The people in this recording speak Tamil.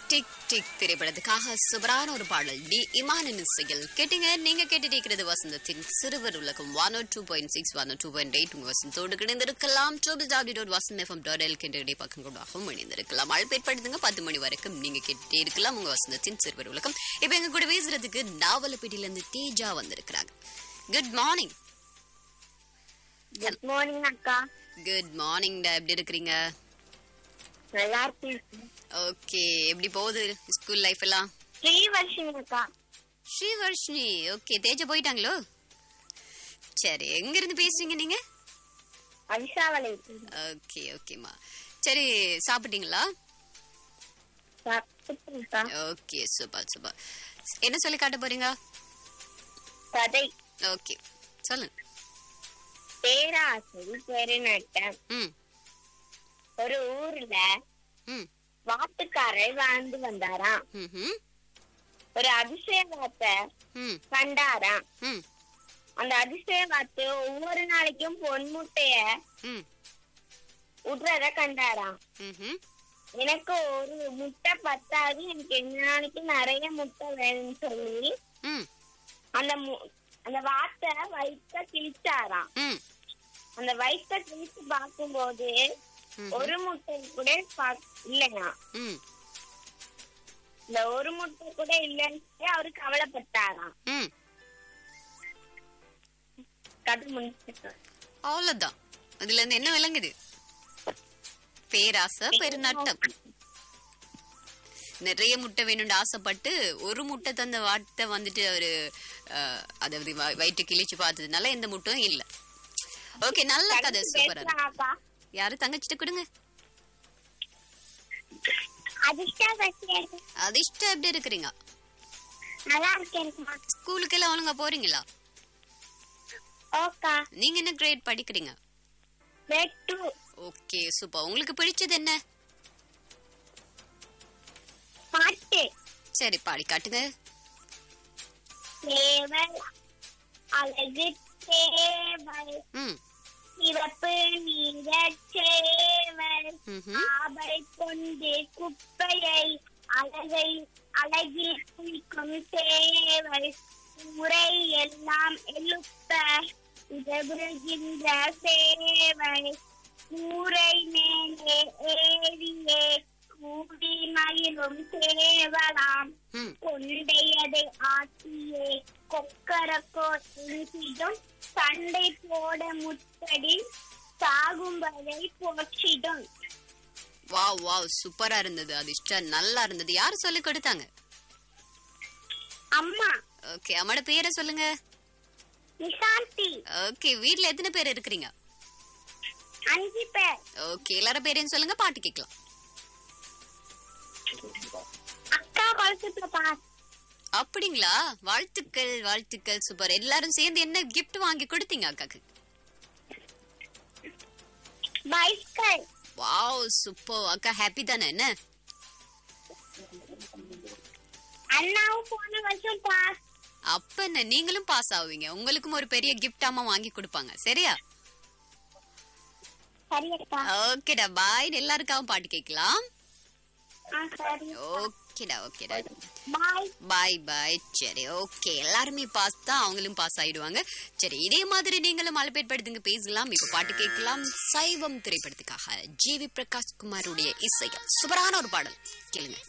டிக் டிக் திரைப்படத்துக்காக சுபரான ஒரு பாடல் டி இமானின் இசையில் கேட்டீங்க நீங்க கேட்டுட்டு இருக்கிறது வசந்தத்தின் சிறுவர் உலகம் one O two point six one two point eight உங்க வசந்தோடு கிணைந்திருக்கலாம் டூபிள் டாபி dot Vasanth FM dot L என்ற இடை பக்கங்களாகவும் இணைந்திருக்கலாம் அழைப்பேற்படுத்துங்க பத்து மணி வரைக்கும் நீங்க கேட்டுட்டே இருக்கலாம் உங்க வசந்தத்தின் சிறுவர் உலகம் இப்ப எங்க கூட பேசுறதுக்கு நாவலப்பேட்டில இருந்து தேஜா வந்திருக்கிறாங்க குட் மார்னிங் குட் மார்னிங் அக்கா குட் மார்னிங் எப்படி இருக்கிறீங்க நல்லா இருக்கேன் ஓகே எப்படி போகுது ஸ்கூல் லைஃப் எல்லாம் ஸ்ரீவர்ஷினி அக்கா ஸ்ரீவர்ஷினி ஓகே தேஜ போயிட்டாங்களோ சரி எங்க இருந்து பேசுறீங்க நீங்க அவிசாவளை ஓகே ஓகேம்மா சரி சாப்பிட்டீங்களா சாப்பிட்டுருக்கா ஓகே சூப்பர் சூப்பர் என்ன சொல்லி காட்ட போறீங்க கதை ஓகே சொல்லுங்க பேராசை பெருநட்டம் ம் ஒரு ஊர்ல ம் வாத்துக்காரர் வாழ்ந்து வந்தாராம் ம்ஹும், ஒரு அதிசய வாத்தை ம் கண்டாராம் ம் அந்த அதிசய வாத்து ஒவ்வொரு நாளைக்கும் பொன் முட்டைய ம் விடுறத கண்டாராம் ம்ஹும், எனக்கு ஒரு முட்டை பத்தாது எனக்கு எந்த நாளைக்கு நிறைய முட்டை வேணும்னு சொல்லி ம் அந்த மு- அந்த வாத்தை வயிற்ற கிழிச்சாராம் ம் அந்த வயிற்ற கிழிச்சு பார்க்கும்போது ம், ஒரு முட்டை கூட பா- இல்லையா ம் இந்த ஒரு முட்டை கூட இல்லைன்னு சொல்லி அவரு கவலைப்பட்டாராம் ம் கதை முடிச்சு அவ்வளவுதான் இதுல இருந்து என்ன விளங்குது பேராசை பெருநட்டம் நிறைய முட்டை வேணும்னு ஆசைப்பட்டு ஒரு முட்டை தந்த வாட்டை வந்துட்டு அவரு அஹ், அதாவது வ- வயிற்று கிழிச்சு பார்த்ததுனால எந்த முட்டும் இல்ல ஓகே நல்ல கதை சூப்பரா பேசுறாங்கக்கா யாரு தங்கச்சிட்ட கொடுங்க அதிர்ஷ்டா பசி அதிர்ஷ்டம் எப்படி இருக்கிறீங்க நல்லா இருக்கேன்க்கா ஸ்கூலுக்கு எல்லாம் ஒழுங்கா போறீங்களா ஓக்கா நீங்க என்ன கிரேட் படிக்கிறீங்க வெட் டூ ஓகே சூப்பர் உங்களுக்கு பிடிச்சது என்ன பாட்டு சரி பாடி காட்டுங்க சேவல் அழகு சேவல் ம் சிவப்பு நீர சேவல் ம்ஹும். ஆபை கொண்டு குப்பையை அழகை அழகில் குளிக்கும் சேவல் உரை எல்லாம் எழுப்ப உதவுகின்ற சேவல் கூரை மேலே ஏறியே கூடி மயிலும் சேவலாம் ம் கொண்டையதை ஆக்கியே கொக்கரக்கோ துணிசிடும் சண்டை போட முத்தடி சாகும் வரை போற்றிடும் வாவ் வாவ் சூப்பரா இருந்தது அதிர்ஷ்டம் நல்லா இருந்தது யார் சொல்லி கொடுத்தாங்க அம்மா ஓகே அம்மாட பேரை சொல்லுங்க நிசாந்தி ஓகே வீட்ல எத்தனை பேர் இருக்கிறீங்க அஞ்சு பேர் ஓகே எல்லாரும் பேரையும் சொல்லுங்க பாட்டு கேட்கலாம் அக்கா குளத்துக்கு பாஸ் அப்படிங்களா வாழ்த்துக்கள் வாழ்த்துக்கள் சூப்பர் எல்லாரும் சேர்ந்து என்ன கிஃப்ட் வாங்கி கொடுத்தீங்க அக்காக்கு பைஸ்கல் வாவ் சூப்பர் அக்கா ஹாப்பி தானே என்ன அண்ணாவும் போன வருஷம் பாஸ் அப்ப என்ன நீங்களும் பாஸ் ஆவீங்க உங்களுக்கும் ஒரு பெரிய gift அம்மா வாங்கி கொடுப்பாங்க சரியா சரி அக்கா ஓகேடா பாய் எல்லாருக்காகவும் பாட்டு கேட்கலாம் ஆ சரி ஓகேடா ஓகேடா பாய் பாய் பாய் சரி ஓகே எல்லாருமே பாஸ் தான் அவங்களும் பாஸ் ஆயிடுவாங்க சரி இதே மாதிரி நீங்களும் மலைப்பேற்படுத்துங்க பேசலாம் இப்ப பாட்டு கேட்கலாம் சைவம் திரைப்படத்துக்காக ஜி வி பிரகாஷ் குமாருடைய இசையில் சூப்பரான ஒரு பாடல் கேளுங்க